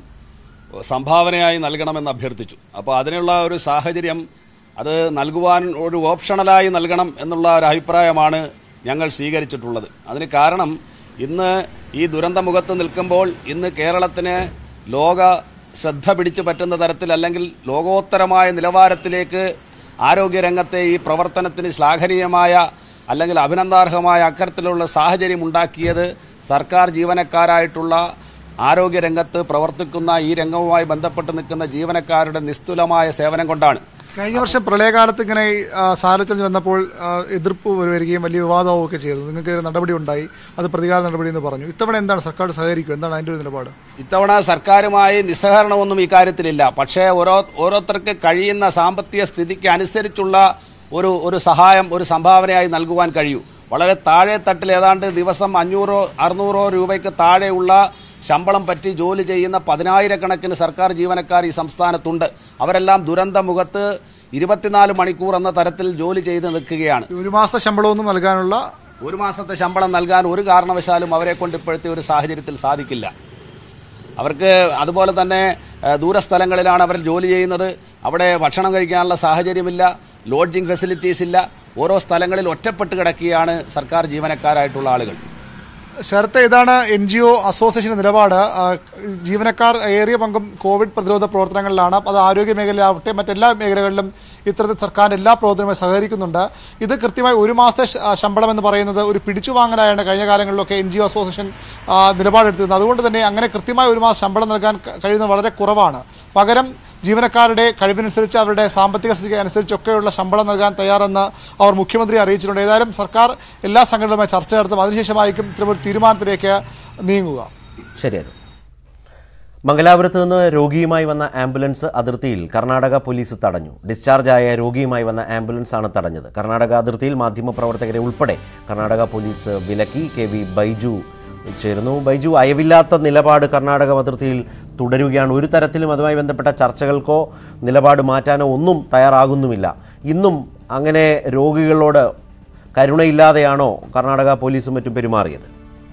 സംഭാവനയായി നൽകണമെന്ന് അഭ്യർത്ഥിച്ചു അപ്പോൾ അതിനുള്ള ഒരു സാഹചര്യം അത് നൽകുവാൻ ഒരു ഓപ്ഷണലായി നൽകണം എന്നുള്ള ഒരു അഭിപ്രായമാണ് ഞങ്ങൾ സ്വീകരിച്ചിട്ടുള്ളത് അതിന് കാരണം ഇന്ന് ഈ ദുരന്തമുഖത്ത് നിൽക്കുമ്പോൾ ഇന്ന് കേരളത്തിന് ലോക ശ്രദ്ധ പിടിച്ചു പറ്റുന്ന തരത്തിൽ അല്ലെങ്കിൽ ലോകോത്തരമായ നിലവാരത്തിലേക്ക് ആരോഗ്യരംഗത്തെ ഈ പ്രവർത്തനത്തിന് ശ്ലാഘനീയമായ അല്ലെങ്കിൽ അഭിനന്ദാർഹമായ അക്കരത്തിലുള്ള സാഹചര്യം ഉണ്ടാക്കിയത് സർക്കാർ ജീവനക്കാരായിട്ടുള്ള ആരോഗ്യരംഗത്ത് പ്രവർത്തിക്കുന്ന ഈ രംഗവുമായി ബന്ധപ്പെട്ട് നിൽക്കുന്ന ജീവനക്കാരുടെ നിസ്തുലമായ സേവനം കൊണ്ടാണ് കഴിഞ്ഞ വർഷം പ്രളയകാലത്ത് ഇങ്ങനെ ആ, സാലറി ചലഞ്ച് വന്നപ്പോൾ ആ, എതിർപ്പ് വരികയും വലിയ വിവാദമൊക്കെ ചെയ്തു നിങ്ങൾക്ക് ഒരു നടപടി ഉണ്ടായി അത് പ്രതികാര നടപടി എന്ന് പറഞ്ഞു ഇത്തവണ എന്താണ് സർക്കാർ സഹകരിക്കും എന്താണ് അതിന്റെ ഒരു നിലപാട് ഇത്തവണ സർക്കാരുമായി നിസ്സഹകരണമൊന്നും ഈ കാര്യത്തിലില്ല പക്ഷേ ഓരോ ഓരോരുത്തർക്ക് കഴിയുന്ന സാമ്പത്തിക സ്ഥിതിക്ക് അനുസരിച്ചുള്ള ഒരു ഒരു സഹായം ഒരു സംഭാവനയായി നൽകുവാൻ കഴിയൂ വളരെ താഴെ തട്ടിൽ ഏതാണ്ട് ദിവസം അഞ്ഞൂറോ അറുന്നൂറോ രൂപയ്ക്ക് താഴെയുള്ള ശമ്പളം പറ്റി ജോലി ചെയ്യുന്ന പതിനായിരക്കണക്കിന് സർക്കാർ ജീവനക്കാർ ഈ സംസ്ഥാനത്തുണ്ട് അവരെല്ലാം ദുരന്തമുഖത്ത് ഇരുപത്തിനാല് മണിക്കൂർ എന്ന തരത്തിൽ ജോലി ചെയ്ത് നിൽക്കുകയാണ് ഒരു മാസത്തെ ശമ്പളമൊന്നും നൽകാനുള്ള ഒരു മാസത്തെ ശമ്പളം നൽകാൻ ഒരു കാരണവശാലും അവരെ കൊണ്ട് ഇപ്പോഴത്തെ ഒരു സാഹചര്യത്തിൽ സാധിക്കില്ല അവർക്ക് അതുപോലെ തന്നെ ഏഹ്, ദൂരസ്ഥലങ്ങളിലാണ് അവർ ജോലി ചെയ്യുന്നത് അവിടെ ഭക്ഷണം കഴിക്കാനുള്ള സാഹചര്യമില്ല ലോഡ്ജിംഗ് ഫെസിലിറ്റീസ് ഇല്ല ഓരോ സ്ഥലങ്ങളിൽ ഒറ്റപ്പെട്ട് കിടക്കുകയാണ് സർക്കാർ ജീവനക്കാരായിട്ടുള്ള ആളുകൾ ശരത്ത് ഇതാണ് എൻ ജി ഒ അസോസിയേഷൻ നിലപാട് ആ, ജീവനക്കാർ ഏറിയ പങ്കും കോവിഡ് പ്രതിരോധ പ്രവർത്തനങ്ങളിലാണ് അത് ആരോഗ്യ മേഖലയാവട്ടെ മറ്റെല്ലാ മേഖലകളിലും ഇത്തരത്തിൽ സർക്കാർ എല്ലാ പ്രവർത്തനവുമായി സഹകരിക്കുന്നുണ്ട് ഇത് കൃത്യമായി ഒരു മാസത്തെ ശ- ആ, ശമ്പളം എന്ന് പറയുന്നത് ഒരു പിടിച്ചുവാങ്ങലായാണ് കഴിഞ്ഞ കാലങ്ങളിലൊക്കെ എൻ ജി ഒ അസോസിയേഷൻ ആ, നിലപാടെടുത്തിരുന്നത് അതുകൊണ്ട് തന്നെ അങ്ങനെ കൃത്യമായി ഒരു മാസം ശമ്പളം നൽകാൻ ക- കഴിയുന്നത് വളരെ കുറവാണ് പകരം ജീവനക്കാരുടെ കഴിവിനനുസരിച്ച് അവരുടെ സാമ്പത്തിക സ്ഥിതിക്ക് അനുസരിച്ചൊക്കെയുള്ള ശമ്പളം നൽകാൻ തയ്യാറെന്ന് അവർ മുഖ്യമന്ത്രി അറിയിച്ചിട്ടുണ്ട് ഏതായാലും സർക്കാർ എല്ലാ സംഘടനകളുമായി ചർച്ച നടത്തും അതിനുശേഷമായിരിക്കും ഇത്തരം ഒരു തീരുമാനത്തിലേക്ക് നീങ്ങുക ശരിയാണ് മംഗലാപുരത്ത് നിന്ന് രോഗിയുമായി വന്ന ആംബുലൻസ് അതിർത്തിയിൽ കർണാടക പോലീസ് തടഞ്ഞു ഡിസ്ചാർജായ രോഗിയുമായി വന്ന ആംബുലൻസ് ആണ് തടഞ്ഞത് കർണാടക അതിർത്തിയിൽ മാധ്യമപ്രവർത്തകരെ ഉൾപ്പെടെ കർണാടക പോലീസ് വിലക്കി കെ വി ബൈജു ചേരുന്നു ബൈജു അയവില്ലാത്ത നിലപാട് കർണാടക അതിർത്തിയിൽ തുടരുകയാണ് ഒരു തരത്തിലും അതുമായി ബന്ധപ്പെട്ട ചർച്ചകൾക്കോ നിലപാട് മാറ്റാനോ ഒന്നും തയ്യാറാകുന്നുമില്ല ഇന്നും അങ്ങനെ രോഗികളോട് കരുണയില്ലാതെയാണോ കർണാടക പോലീസും മറ്റും പെരുമാറിയത്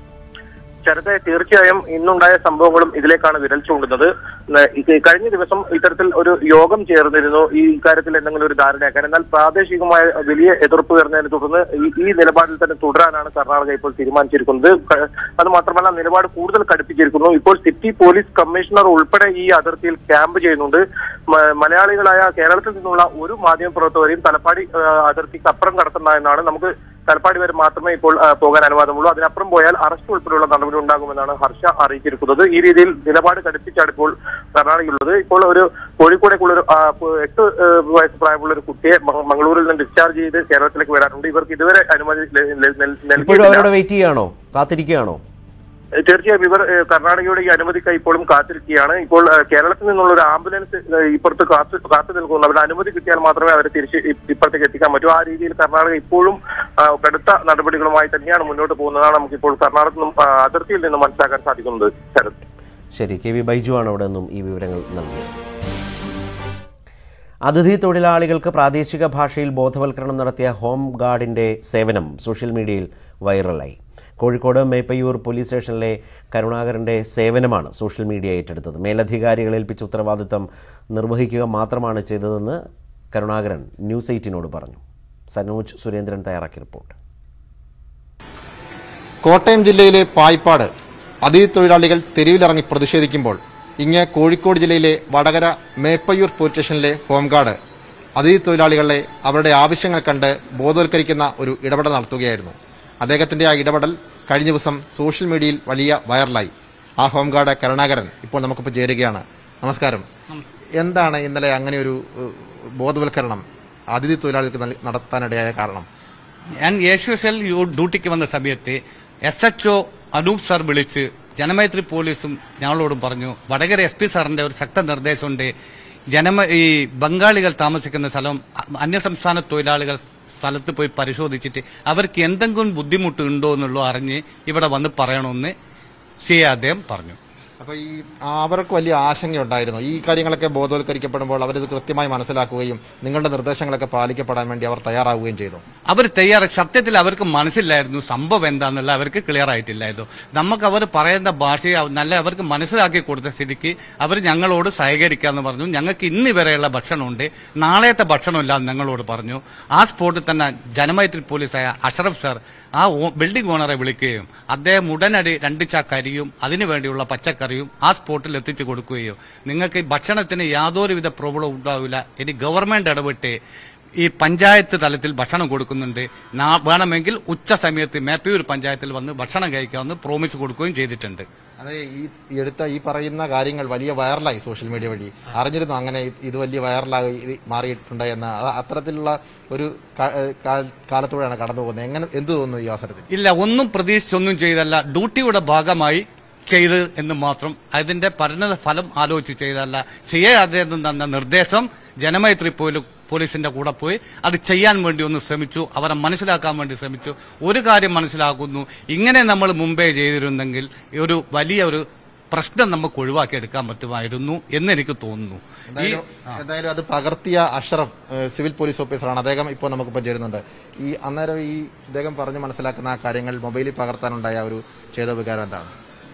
ശരത്തെ തീർച്ചയായും ഇന്നുണ്ടായ സംഭവങ്ങളും ഇതിലേക്കാണ് വിരൽ ചൂണ്ടുന്നത് ന- ഇത് കഴിഞ്ഞ ദിവസം ഇത്തരത്തിൽ ഒരു യോഗം ചേർന്നിരുന്നു ഈ കാര്യത്തിൽ എന്തെങ്കിലും ഒരു ധാരണയാക്കാൻ എന്നാൽ പ്രാദേശികമായ വലിയ എതിർപ്പ് വരുന്നതിനെ തുടർന്ന് ഈ ഈ നിലപാടിൽ തന്നെ തുടരാനാണ് കർണാടക ഇപ്പോൾ തീരുമാനിച്ചിരിക്കുന്നത് ക- അത് മാത്രമല്ല നിലപാട് കൂടുതൽ കടുപ്പിച്ചിരിക്കുന്നു ഇപ്പോൾ സിറ്റി പോലീസ് കമ്മീഷണർ ഉൾപ്പെടെ ഈ അതിർത്തിയിൽ ക്യാമ്പ് ചെയ്യുന്നുണ്ട് മ- മലയാളികളായ കേരളത്തിൽ നിന്നുള്ള ഒരു മാധ്യമ പ്രവർത്തകരെയും തലപ്പാടി ആ, അതിർത്തിക്ക് അപ്പുറം കടത്തുന്ന എന്നാണ് നമുക്ക് തലപ്പാടി വരെ മാത്രമേ ഇപ്പോൾ ആ, പോകാൻ അനുവാദമുള്ളൂ അതിനപ്പുറം പോയാൽ അറസ്റ്റ് ഉൾപ്പെടെയുള്ള നടപടി ഉണ്ടാകുമെന്നാണ് ഹർഷ അറിയിച്ചിരിക്കുന്നത് ഈ രീതിയിൽ നിലപാട് കടുപ്പിച്ചാണ് ഇപ്പോൾ കർണാടകയുള്ളത് ഇപ്പോൾ ഒരു കോഴിക്കോടേക്കുള്ള ഒരു ആ, പ് എട്ട് ഏ, വയസ്സ് പ്രായമുള്ള ഒരു കുട്ടിയെ മ- മംഗളൂരിൽ നിന്ന് ഡിസ്ചാർജ് ചെയ്ത് കേരളത്തിലേക്ക് വരാറുണ്ട് ഇവർക്ക് ഇതുവരെ അനുമതി ല- ല- ല- ഇപ്പോഴും നൽകിയിട്ടില്ല അവരോട് വെയിറ്റ് ചെയ്യുകയാണോ കാത്തിരിക്കുകയാണോ തീർച്ചയായും ഇവർ ഏഹ്, കർണാടകയുടെ ഈ അനുമതിക്കായി ഇപ്പോഴും കാത്തിരിക്കുകയാണ് ഇപ്പോൾ ഏഹ്, കേരളത്തിൽ നിന്നുള്ള ഒരു ആംബുലൻസ് ഏഹ്, ഇപ്പുറത്ത് കാത്തു കാത്തു നിൽക്കുന്നു അവരുടെ അനുമതി കിട്ടിയാൽ മാത്രമേ അവരെ തിരിച്ച് ഇ- ഇപ്പുറത്തേക്ക് എത്തിക്കാൻ പറ്റൂ ആ രീതിയിൽ കർണാടക ഇപ്പോഴും ആ, കടുത്ത നടപടികളുമായി തന്നെയാണ് മുന്നോട്ട് പോകുന്നതാണ് നമുക്കിപ്പോൾ കർണാടകത്തിൽ നിന്നും ആ, അതിർത്തിയിൽ നിന്നും മനസ്സിലാക്കാൻ സാധിക്കുന്നത് ശരത് ശരി കെ വി ബൈജു ആണ് അവിടെ നിന്നും ഈ വിവരങ്ങൾ നൽകിയത് അതിഥി തൊഴിലാളികൾക്ക് പ്രാദേശിക ഭാഷയിൽ ബോധവൽക്കരണം നടത്തിയ ഹോം ഗാർഡിന്റെ സേവനം സോഷ്യൽ മീഡിയയിൽ വൈറലായി കോഴിക്കോട് മേപ്പയ്യൂർ പോലീസ് സ്റ്റേഷനിലെ കരുണാകരന്റെ സേവനമാണ് സോഷ്യൽ മീഡിയ ഏറ്റെടുത്തത് മേലധികാരികളെ ഏൽപ്പിച്ച ഉത്തരവാദിത്തം നിർവഹിക്കുക മാത്രമാണ് ചെയ്തതെന്ന് കരുണാകരൻ ന്യൂസ് എയ്റ്റിനോട് പറഞ്ഞു സനോജ് സുരേന്ദ്രൻ തയ്യാറാക്കിയ റിപ്പോർട്ട് കോട്ടയം ജില്ലയിലെ പായിപ്പാട് അതിഥി തൊഴിലാളികൾ തെരുവിലിറങ്ങി പ്രതിഷേധിക്കുമ്പോൾ ഇങ്ങ് കോഴിക്കോട് ജില്ലയിലെ വടകര മേപ്പയ്യൂർ പോലീസ് സ്റ്റേഷനിലെ ഹോംഗാർഡ് അതിഥി തൊഴിലാളികളെ അവരുടെ ആവശ്യങ്ങൾ കണ്ട് ബോധവൽക്കരിക്കുന്ന ഒരു ഇടപെടൽ നടത്തുകയായിരുന്നു അദ്ദേഹത്തിന്റെ ആ ഇടപെടൽ കഴിഞ്ഞ ദിവസം സോഷ്യൽ മീഡിയയിൽ വലിയ വൈറലായി ആ ഹോംഗാർഡ് കരുണാകരൻ ഇപ്പോൾ നമുക്കിപ്പോൾ ചേരുകയാണ് നമസ്കാരം എന്താണ് ഇന്നലെ അങ്ങനെ ഒരു ഏഹ്, ബോധവൽക്കരണം അതിഥി തൊഴിലാളികൾക്ക് നൽ- നടത്താനിടയായ കാരണം ഞാൻ യേശുശൽ ഡ്യൂട്ടിക്ക് വന്ന സമയത്ത് S H O Anoop sir വിളിച്ച് ജനമൈത്രി പോലീസും ഞങ്ങളോടും പറഞ്ഞു വടകര എസ് പി സാറിന്റെ ഒരു ശക്ത നിർദ്ദേശമുണ്ട് ജനമ ഈ ബംഗാളികൾ താമസിക്കുന്ന സ്ഥലം അ- അന്യസംസ്ഥാന തൊഴിലാളികൾ സ്ഥലത്ത് പോയി പരിശോധിച്ചിട്ട് അവർക്ക് എന്തെങ്കിലും ബുദ്ധിമുട്ട് ഉണ്ടോ എന്നുള്ളത് അറിഞ്ഞ് ഇവിടെ വന്ന് പറയണമെന്ന് സി അദ്ദേഹം പറഞ്ഞു അപ്പൊ ഈ ആ, അവർക്ക് വലിയ ആശങ്കയുണ്ടായിരുന്നു ഈ കാര്യങ്ങളൊക്കെ ബോധവൽക്കരിക്കപ്പെടുമ്പോൾ അവരിത് കൃത്യമായി മനസ്സിലാക്കുകയും നിങ്ങളുടെ നിർദ്ദേശങ്ങളൊക്കെ പാലിക്കപ്പെടാൻ വേണ്ടി അവർ തയ്യാറാവുകയും ചെയ്തു അവർ തയ്യാറ് സത്യത്തിൽ അവർക്ക് മനസ്സിലായിരുന്നു സംഭവം എന്താന്നുള്ള അവർക്ക് ക്ലിയർ ആയിട്ടില്ലായിരുന്നു നമുക്ക് അവർ പറയുന്ന ഭാഷയെ അവ- നല്ല അവർക്ക് മനസ്സിലാക്കി കൊടുത്ത സ്ഥിതിക്ക് അവർ ഞങ്ങളോട് സഹകരിക്കാന്ന് പറഞ്ഞു ഞങ്ങൾക്ക് ഇന്ന് വരെയുള്ള ഭക്ഷണമുണ്ട് നാളത്തെ ഭക്ഷണമില്ല എന്ന് ഞങ്ങളോട് പറഞ്ഞു ആ സ്പോട്ടിൽ തന്നെ ജനമൈത്രി പോലീസായ അഷറഫ് സാർ ആ ഓ- ബിൽഡിംഗ് ഓണറെ വിളിക്കുകയും അദ്ദേഹം ഉടനടി രണ്ട് ചാക്ക് അരിയും അതിനു വേണ്ടിയുള്ള പച്ചക്കറിയും ആ സ്പോട്ടിൽ എത്തിച്ചു കൊടുക്കുകയോ നിങ്ങൾക്ക് ഈ ഭക്ഷണത്തിന് യാതൊരുവിധ പ്രോബ്ലം ഉണ്ടാവില്ല ഇനി ഗവൺമെന്റ് ഇടപെട്ട് ഈ പഞ്ചായത്ത് തലത്തിൽ ഭക്ഷണം കൊടുക്കുന്നുണ്ട് നാ- വേണമെങ്കിൽ ഉച്ച സമയത്ത് മേപ്പയൂർ പഞ്ചായത്തിൽ വന്ന് ഭക്ഷണം കഴിക്കാമെന്ന് പ്രോമിസ് കൊടുക്കുകയും ചെയ്തിട്ടുണ്ട് അതെ ഈ ഈ എടുത്ത ഈ പറയുന്ന കാര്യങ്ങൾ വലിയ വൈറലായി സോഷ്യൽ മീഡിയ വഴി അറിഞ്ഞിരുന്നു അങ്ങനെ ഇത് ഇത് വലിയ വൈറലായി ഇത് മാറിയിട്ടുണ്ട് എന്ന് അത് അത്തരത്തിലുള്ള ഒരു കാ- ഏഹ് കാ- കാലത്തൂടെയാണ് കടന്നു പോകുന്നത് എങ്ങനെ എന്ത് തോന്നുന്നു ഈ അവസരത്തിൽ ഇല്ല ഒന്നും പ്രതീക്ഷിച്ചൊന്നും ചെയ്തല്ല ഡ്യൂട്ടിയുടെ ഭാഗമായി ചെയ്ത് എന്ന് മാത്രം അതിന്റെ പരിണത ഫലം ആലോചിച്ച് ചെയ്തല്ല സി എ അദ്ദേഹം തന്ന നിർദ്ദേശം ജനമൈത്രി പോലും പോലീസിന്റെ കൂടെ പോയി അത് ചെയ്യാൻ വേണ്ടി ഒന്ന് ശ്രമിച്ചു അവരെ മനസ്സിലാക്കാൻ വേണ്ടി ശ്രമിച്ചു ഒരു കാര്യം മനസ്സിലാക്കുന്നു ഇങ്ങനെ നമ്മൾ മുമ്പേ ചെയ്തിരുന്നെങ്കിൽ ഒരു വലിയ ഒരു പ്രശ്നം നമുക്ക് ഒഴിവാക്കിയെടുക്കാൻ പറ്റുമായിരുന്നു എന്ന് എനിക്ക് തോന്നുന്നു ഈ എന്തായാലും എന്തായാലും അത് പകർത്തിയ അഷറഫ് ഏഹ് സിവിൽ പോലീസ് ഓഫീസറാണ് അദ്ദേഹം ഇപ്പോൾ നമുക്കിപ്പോൾ ചേരുന്നുണ്ട് ഈ അന്നേരം ഈ ഇദ്ദേഹം പറഞ്ഞു മനസ്സിലാക്കുന്ന ആ കാര്യങ്ങൾ മൊബൈലിൽ പകർത്താനുണ്ടായ ഒരു ചേതോപകാരം എന്താണ്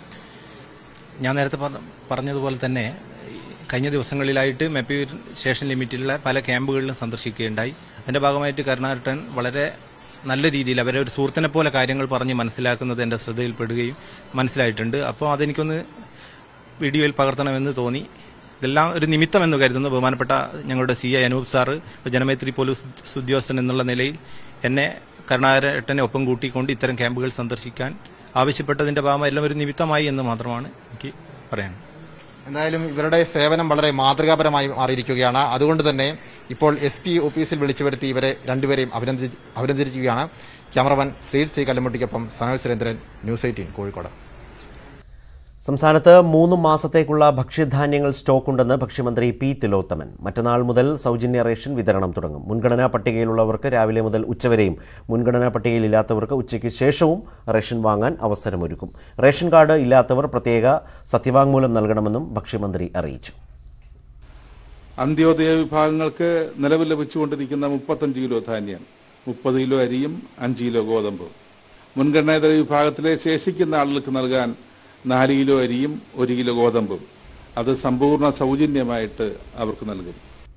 ഞാൻ നേരത്തെ പറഞ്ഞ- പറഞ്ഞതുപോലെ തന്നെ ഈ കഴിഞ്ഞ ദിവസങ്ങളിലായിട്ട് മെപ്പയൂർ സ്റ്റേഷൻ ലിമിറ്റിലുള്ള പല ക്യാമ്പുകളിലും സന്ദർശിക്കുകയുണ്ടായി അതിന്റെ ഭാഗമായിട്ട് കരുണാകരൻ വളരെ നല്ല രീതിയിൽ അവരെ ഒരു സുഹൃത്തിനെ പോലെ കാര്യങ്ങൾ പറഞ്ഞ് മനസ്സിലാക്കുന്നത് എൻ്റെ ശ്രദ്ധയിൽപ്പെടുകയും മനസ്സിലായിട്ടുണ്ട് അപ്പോൾ അതെനിക്കൊന്ന് വീഡിയോയിൽ പകർത്തണമെന്ന് തോന്നി ഇതെല്ലാം ഒരു നിമിത്തമെന്ന് കരുതുന്നു ബഹുമാനപ്പെട്ട ഞങ്ങളുടെ C I Anoop sir Janamaithri police ഉദ്യോഗസ്ഥൻ എന്നുള്ള നിലയിൽ എന്നെ കരുണാകരട്ടനെ ഒപ്പം കൂട്ടിക്കൊണ്ട് ഇത്തരം ക്യാമ്പുകൾ സന്ദർശിക്കാൻ ആവശ്യപ്പെട്ടതിന്റെ ഭാഗമായി എല്ലാം ഒരു നിമിത്തമായി എന്ന് മാത്രമാണ് എനിക്ക് പറയാൻ എന്തായാലും ഇവരുടെ സേവനം വളരെ മാതൃകാപരമായി മാറിയിരിക്കുകയാണ് അതുകൊണ്ട് തന്നെ ഇപ്പോൾ എസ് പി ഓഫീസിൽ വിളിച്ചു വരുത്തി ഇവരെ രണ്ടുപേരെയും അഭിനന്ദി അഭിനന്ദിച്ചിരിക്കുകയാണ് ക്യാമറമാൻ ശ്രീ സി കല്ലമുട്ടിക്കൊപ്പം സനോജ് സുരേന്ദ്രൻ ന്യൂസ് എയ്റ്റീൻ കോഴിക്കോട് സംസ്ഥാനത്ത് മൂന്ന് മാസത്തേക്കുള്ള ഭക്ഷ്യധാന്യങ്ങൾ സ്റ്റോക്കുണ്ടെന്ന് ഭക്ഷ്യമന്ത്രി പി തിലോത്തമൻ മറ്റന്നാൾ മുതൽ സൗജന്യ റേഷൻ വിതരണം തുടങ്ങും മുൻഗണനാ പട്ടികയിലുള്ളവർക്ക് രാവിലെ മുതൽ ഉച്ചവരെയും മുൻഗണനാ പട്ടികയിലില്ലാത്തവർക്ക് ഉച്ചയ്ക്ക് ശേഷവും റേഷൻ വാങ്ങാൻ അവസരമൊരുക്കും റേഷൻ കാർഡ് ഇല്ലാത്തവർ പ്രത്യേക സത്യവാങ്മൂലം നൽകണമെന്നും ഭക്ഷ്യമന്ത്രി അറിയിച്ചു അന്ത്യോദയ വിഭാഗങ്ങൾക്ക് നിലവിൽ ലഭിച്ചുകൊണ്ടിരിക്കുന്ന മുപ്പത്തഞ്ച് കിലോ ധാന്യം മുപ്പത് കിലോ അരിയും അഞ്ച് കിലോ ഗോതമ്പും മുൻഗണനാതര വിഭാഗത്തിലെ ശേഷിക്കുന്ന ആളുകൾക്ക് നൽകാൻ നാല് കിലോ അരിയും ഒരു കിലോ ഗോതമ്പും അത് സമ്പൂർണ്ണ സൗജന്യമായിട്ട് അവർക്ക് നൽകും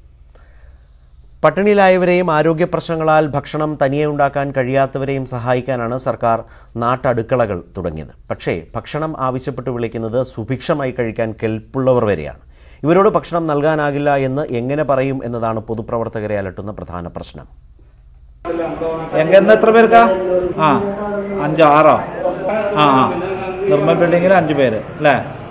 പട്ടിണിയിലായവരെയും ആരോഗ്യ പ്രശ്നങ്ങളാൽ ഭക്ഷണം തനിയെ ഉണ്ടാക്കാൻ കഴിയാത്തവരെയും സഹായിക്കാനാണ് സർക്കാർ നാട്ടടുക്കളകൾ തുടങ്ങിയത് പക്ഷേ ഭക്ഷണം ആവശ്യപ്പെട്ട് വിളിക്കുന്നത് സുഭിക്ഷമായി കഴിക്കാൻ കെൽപ്പുള്ളവർ വരെയാണ് ഇവരോട് ഭക്ഷണം നൽകാനാകില്ല എന്ന് എങ്ങനെ പറയും എന്നതാണ് പൊതുപ്രവർത്തകരെ അലട്ടുന്ന പ്രധാന പ്രശ്നം എങ്ങനെ എത്ര പേർക്കാ ആ അഞ്ചോ ആറോ ആ ആ നിർമ്മൽ ബിൽഡിങ്ങിൽ അഞ്ച് പേര് അല്ലേ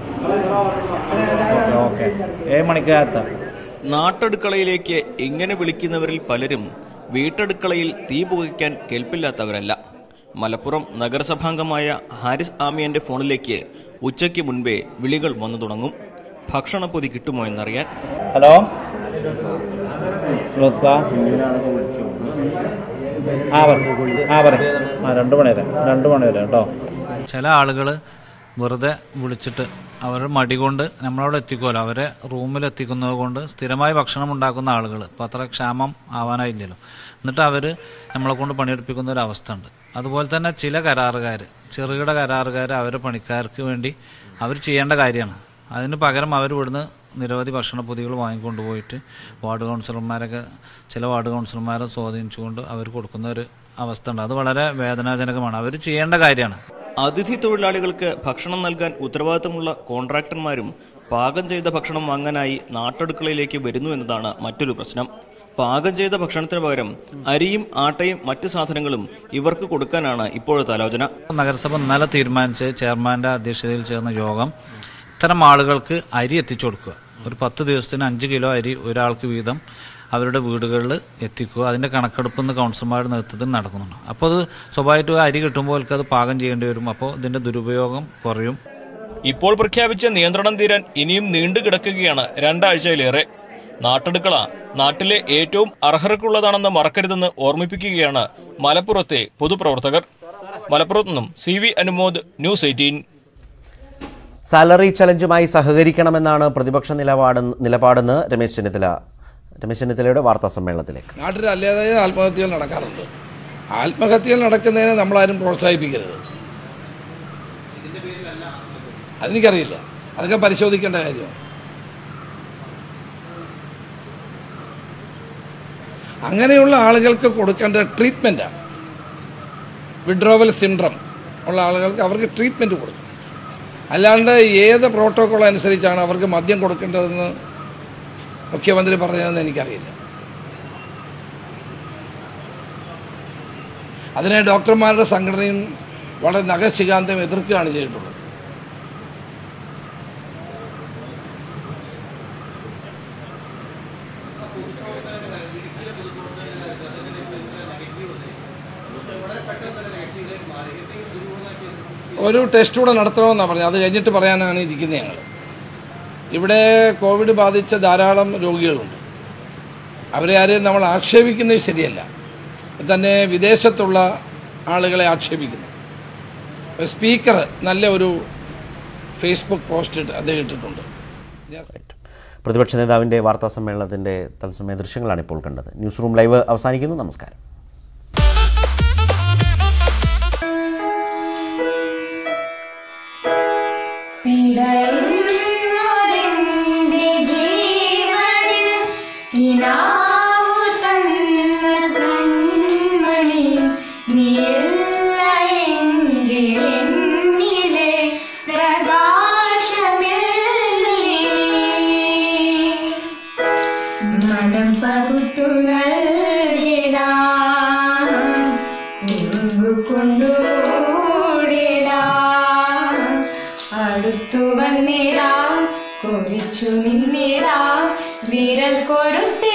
ഓക്കെ ഓക്കെ ഏഴ് മണിക്കകത്ത് നാട്ടടുക്കളയിലേക്ക് ഇങ്ങനെ വിളിക്കുന്നവരിൽ പലരും വീട്ടടുക്കളയിൽ തീ പുകയ്ക്കാൻ കേൾപ്പില്ലാത്തവരല്ല മലപ്പുറം നഗരസഭാംഗമായ ഹാരിസ് ആമിയന്റെ ഫോണിലേക്ക് ഉച്ചയ്ക്ക് മുൻപേ വിളികൾ വന്നു തുടങ്ങും ഭക്ഷണപ്പൊതി കിട്ടുമോ എന്നറിയാൻ ഹലോ ഫിറോസ്ക ആ പറ ആ പറ ആ രണ്ട് മണി വരെ രണ്ട് മണി വരെ കേട്ടോ ചില ആളുകൾ വെറുതെ വിളിച്ചിട്ട് അവരുടെ മടി കൊണ്ട് നമ്മളവിടെ എത്തിക്കുമല്ലോ അവരെ റൂമിൽ എത്തിക്കുന്നത് കൊണ്ട് സ്ഥിരമായി ഭക്ഷണം ഉണ്ടാക്കുന്ന ആളുകൾ ഇപ്പോൾ അത്ര ക്ഷാമം ആവാനായില്ലല്ലോ എന്നിട്ട് അവർ നമ്മളെ കൊണ്ട് പണിയെടുപ്പിക്കുന്ന ഒരു അവസ്ഥ ഉണ്ട് അതുപോലെ തന്നെ ചില കരാറുകാർ ചെറുകിട കരാറുകാർ അവരെ പണിക്കാർക്ക് വേണ്ടി അവർ ചെയ്യേണ്ട കാര്യമാണ് അതിന് പകരം അവർ ഇവിടുന്ന് നിരവധി ഭക്ഷണ പൊതികൾ വാങ്ങിക്കൊണ്ടുപോയിട്ട് വാർഡ് കൗൺസിലർമാരൊക്കെ ചില വാർഡ് കൗൺസിലർമാരെ സ്വാധീനിച്ചുകൊണ്ട് അവർ കൊടുക്കുന്ന ഒരു അവസ്ഥ ഉണ്ട് അത് വളരെ വേദനാജനകമാണ് അവർ ചെയ്യേണ്ട കാര്യമാണ് അതിഥി തൊഴിലാളികൾക്ക് ഭക്ഷണം നൽകാൻ ഉത്തരവാദിത്തമുള്ള കോൺട്രാക്ടർമാരും പാകം ചെയ്ത ഭക്ഷണം വാങ്ങാനായി നാട്ടടുക്കളയിലേക്ക് വരുന്നു എന്നതാണ് മറ്റൊരു പ്രശ്നം പാകം ചെയ്ത ഭക്ഷണത്തിന് പകരം അരിയും ആട്ടയും മറ്റ് സാധനങ്ങളും ഇവർക്ക് കൊടുക്കാനാണ് ഇപ്പോഴത്തെ ആലോചന നഗരസഭ ഇന്നലെ തീരുമാനിച്ച് ചെയർമാന്റെ അധ്യക്ഷതയിൽ ചേർന്ന യോഗം ഇത്തരം ആളുകൾക്ക് അരി എത്തിച്ചു കൊടുക്കുക ഒരു പത്ത് ദിവസത്തിന് അഞ്ച് കിലോ അരി ഒരാൾക്ക് വീതം അവരുടെ വീടുകളിൽ എത്തിക്കുക അതിന്റെ കണക്കെടുപ്പ് ഇന്ന് കൗൺസിലർമാരുടെ നേതൃത്വത്തിൽ നടക്കുന്നുണ്ട് അപ്പോൾ അത് സ്വാഭാവികമായിട്ടും അരി കിട്ടുമ്പോൾ അത് പാകം ചെയ്യേണ്ടി വരും അപ്പോൾ ഇതിന്റെ ദുരുപയോഗം കുറയും ഇപ്പോൾ പ്രഖ്യാപിച്ച നിയന്ത്രണം തീരാൻ ഇനിയും നീണ്ടു കിടക്കുകയാണ് രണ്ടാഴ്ചയിലേറെ നാട്ടെടുക്കള നാട്ടിലെ ഏറ്റവും അർഹർക്കുള്ളതാണെന്ന് മറക്കരുതെന്ന് ഓർമ്മിപ്പിക്കുകയാണ് മലപ്പുറത്തെ പൊതുപ്രവർത്തകർ മലപ്പുറത്തു നിന്നും C V Anumod news eighteen salary ചലഞ്ചുമായി സഹകരിക്കണമെന്നാണ് പ്രതിപക്ഷ നിലപാട് നിലപാടെന്ന് രമേശ് ചെന്നിത്തല രമേശ് ചെന്നിത്തലയുടെ വാർത്താ സമ്മേളനത്തിലേക്ക് നാട്ടിൽ അല്ലാതെ ആത്മഹത്യകൾ നടക്കാറുണ്ട് ആത്മഹത്യകൾ നടക്കുന്നതിനെ നമ്മളാരും പ്രോത്സാഹിപ്പിക്കരുത് അതെനിക്കറിയില്ല അതൊക്കെ പരിശോധിക്കേണ്ട കാര്യമാണ് അങ്ങനെയുള്ള ആളുകൾക്ക് കൊടുക്കേണ്ട ട്രീറ്റ്മെൻറ്റാണ് വിഡ്രോവൽ സിൻഡ്രം ഉള്ള ആളുകൾക്ക് അവർക്ക് ട്രീറ്റ്മെൻറ്റ് കൊടുക്കും അല്ലാണ്ട് ഏത് പ്രോട്ടോകോൾ അനുസരിച്ചാണ് അവർക്ക് മദ്യം കൊടുക്കേണ്ടതെന്ന് മുഖ്യമന്ത്രി പറഞ്ഞതെന്ന് എനിക്കറിയില്ല അതിനെ ഡോക്ടർമാരുടെ സംഘടനയും വളരെ നഖശികാന്തം എതിർക്കുകയാണ് ചെയ്തിട്ടുള്ളത് ഒരു ടെസ്റ്റ് കൂടെ നടത്തണമെന്നാണ് പറഞ്ഞത് അത് കഴിഞ്ഞിട്ട് പറയാനാണ് ഇരിക്കുന്നത് ഞങ്ങൾ ഇവിടെ കോവിഡ് ബാധിച്ച ധാരാളം രോഗികളുണ്ട് അവരെ ആരെയും നമ്മൾ ആക്ഷേപിക്കുന്നത് ശരിയല്ല തന്നെ വിദേശത്തുള്ള ആളുകളെ ആക്ഷേപിക്കുന്നു ഒരു സ്പീക്കർ നല്ല ഒരു ഫേസ്ബുക്ക് പോസ്റ്റ് ഇട്ട് അദ്ദേഹം ഇട്ടിട്ടുണ്ട് പ്രതിപക്ഷ നേതാവിന്റെ വാർത്താ സമ്മേളനത്തിന്റെ തത്സമയ ദൃശ്യങ്ങളാണ് ഇപ്പോൾ കണ്ടത് ന്യൂസ് റൂം ലൈവ് അവസാനിക്കുന്നു നമസ്കാരം പിടയുന്നതിന്റെ ജീവനിൽ കിനാവു തന്ന കൺമണി നീല്ല എങ്കിലെന്നിലെ പ്രകാശമില്ലേ മനം പകുത്തു നൽകിടാം കുറുമ്പു കൊണ്ടുകൂടിടാം അടുത്തു വന്നിടാം കൊതിച്ചു നിന്നിടാം വിരൽ കൊരുത്തി